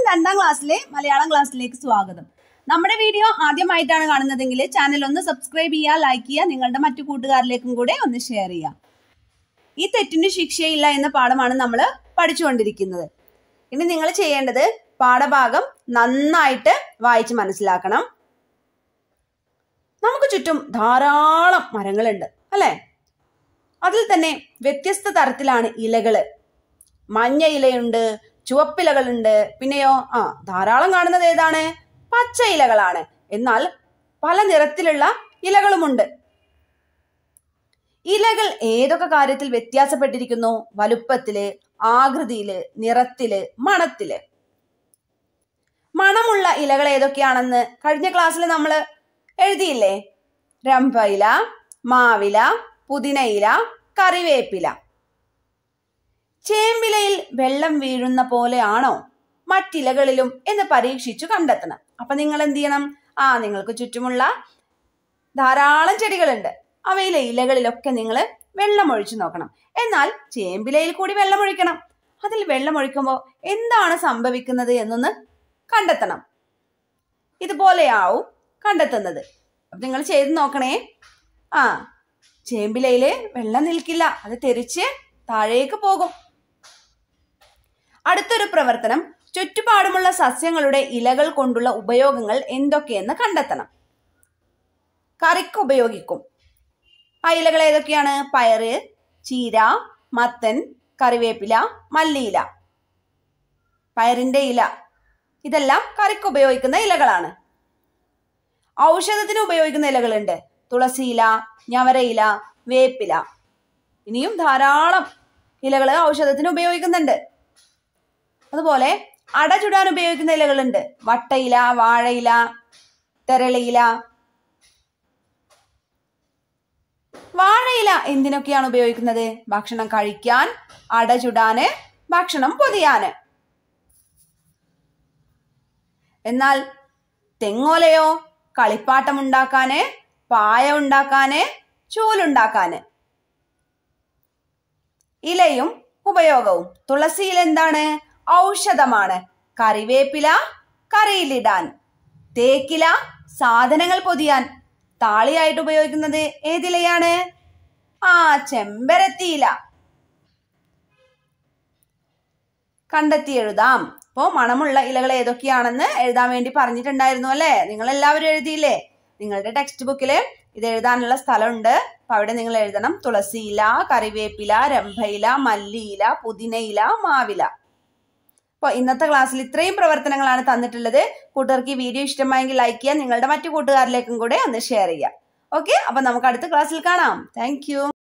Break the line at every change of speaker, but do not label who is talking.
രണ്ടാം ക്ലാസ്സിലെ മലയാളം ക്ലാസ്സിലേക്ക് സ്വാഗതം നമ്മുടെ വീഡിയോ ആദ്യമായിട്ടാണ് കാണുന്നതെങ്കിൽ ചാനൽ ഒന്ന് സബ്സ്ക്രൈബ് ചെയ്യുക ലൈക്ക് ചെയ്യുക നിങ്ങളുടെ മറ്റു കൂട്ടുകാരിലേക്കും കൂടെ ഒന്ന് ഷെയർ ചെയ്യുക ഈ തെറ്റിന് ശിക്ഷയില്ല എന്ന പാഠമാണ് നമ്മൾ പഠിച്ചുകൊണ്ടിരിക്കുന്നത് ഇനി നിങ്ങൾ ചെയ്യേണ്ടത് പാഠഭാഗം നന്നായിട്ട് വായിച്ച് മനസ്സിലാക്കണം നമുക്ക് ചുറ്റും ധാരാളം മരങ്ങളുണ്ട് അല്ലേ അതിൽ തന്നെ വ്യത്യസ്ത തരത്തിലാണ് ഇലകള് മഞ്ഞ ഇലയുണ്ട് ചുവപ്പിലകളുണ്ട് പിന്നെയോ ആ ധാരാളം കാണുന്നത് ഏതാണ് പച്ച ഇലകളാണ് എന്നാൽ പല നിറത്തിലുള്ള ഇലകളുമുണ്ട് ഇലകൾ ഏതൊക്കെ കാര്യത്തിൽ വ്യത്യാസപ്പെട്ടിരിക്കുന്നു വലുപ്പത്തില് ആകൃതിയില് നിറത്തില് മണത്തില് മണമുള്ള ഇലകൾ ഏതൊക്കെയാണെന്ന് കഴിഞ്ഞ ക്ലാസ്സിൽ നമ്മൾ എഴുതിയില്ലേ രംഭയില മാവില പുതിനയില കറിവേപ്പില ചേമ്പിലയിൽ വെള്ളം വീഴുന്ന പോലെയാണോ മറ്റിലകളിലും എന്ന് പരീക്ഷിച്ചു കണ്ടെത്തണം അപ്പൊ നിങ്ങൾ എന്ത് ചെയ്യണം ആ നിങ്ങൾക്ക് ചുറ്റുമുള്ള ധാരാളം ചെടികളുണ്ട് അവയിലെ ഇലകളിലൊക്കെ നിങ്ങൾ വെള്ളമൊഴിച്ചു നോക്കണം എന്നാൽ ചേമ്പിലയിൽ കൂടി വെള്ളമൊഴിക്കണം അതിൽ വെള്ളമൊഴിക്കുമ്പോൾ എന്താണ് സംഭവിക്കുന്നത് എന്നൊന്ന് കണ്ടെത്തണം ഇതുപോലെയാവും കണ്ടെത്തുന്നത് അപ്പൊ നിങ്ങൾ ചെയ്ത് നോക്കണേ ആ ചേമ്പിലയില് വെള്ളം നിൽക്കില്ല അത് തെറിച്ച് താഴേക്ക് പോകും അടുത്തൊരു പ്രവർത്തനം ചുറ്റുപാടുമുള്ള സസ്യങ്ങളുടെ ഇലകൾ കൊണ്ടുള്ള ഉപയോഗങ്ങൾ എന്തൊക്കെയെന്ന് കണ്ടെത്തണം കറിക്ക് ഉപയോഗിക്കും ആ ഇലകൾ ഏതൊക്കെയാണ് പയറ് ചീര മത്തൻ കറിവേപ്പില മല്ലിയില പയറിന്റെ ഇല ഇതെല്ലാം കറിക്ക് ഉപയോഗിക്കുന്ന ഇലകളാണ് ഔഷധത്തിന് ഉപയോഗിക്കുന്ന ഇലകളുണ്ട് തുളസിയില ഞവരയില വേപ്പില ഇനിയും ധാരാളം ഇലകൾ ഔഷധത്തിന് ഉപയോഗിക്കുന്നുണ്ട് അതുപോലെ അട ചുടാൻ ഉപയോഗിക്കുന്ന ഇലകളുണ്ട് വട്ടയില വാഴയില തെരളിയില വാഴയില എന്തിനൊക്കെയാണ് ഉപയോഗിക്കുന്നത് ഭക്ഷണം കഴിക്കാൻ അട ചുടാന് ഭക്ഷണം പൊതിയാന് എന്നാൽ തെങ്ങോലയോ കളിപ്പാട്ടം ഉണ്ടാക്കാന് പായ ഉണ്ടാക്കാന് ചൂലുണ്ടാക്കാന് ഇലയും ഉപയോഗവും തുളസിയിൽ എന്താണ് ഔഷധമാണ് കറിവേപ്പില കറിയിലിടാൻ തേക്കില സാധനങ്ങൾ പൊതിയാൻ താളിയായിട്ട് ഉപയോഗിക്കുന്നത് ഏതിലയാണ് ആ ചെമ്പരത്തിയില കണ്ടെത്തി എഴുതാം അപ്പോൾ മണമുള്ള ഇലകൾ ഏതൊക്കെയാണെന്ന് എഴുതാൻ വേണ്ടി പറഞ്ഞിട്ടുണ്ടായിരുന്നു അല്ലേ നിങ്ങൾ എല്ലാവരും എഴുതിയില്ലേ നിങ്ങളുടെ ടെക്സ്റ്റ് ബുക്കിൽ ഇത് എഴുതാനുള്ള സ്ഥലമുണ്ട് അപ്പൊ അവിടെ നിങ്ങൾ എഴുതണം തുളസിയില കറിവേപ്പില രംഭയില മല്ലിയില പുതിനയില മാവില അപ്പോൾ ഇന്നത്തെ ക്ലാസ്സിൽ ഇത്രയും പ്രവർത്തനങ്ങളാണ് തന്നിട്ടുള്ളത് കൂട്ടുകാർക്ക് ഈ വീഡിയോ ഇഷ്ടമായെങ്കിൽ ലൈക്ക് ചെയ്യുക നിങ്ങളുടെ മറ്റു കൂട്ടുകാരിലേക്കും കൂടെ ഒന്ന് ഷെയർ ചെയ്യുക ഓക്കെ അപ്പൊ നമുക്ക് അടുത്ത ക്ലാസ്സിൽ കാണാം താങ്ക്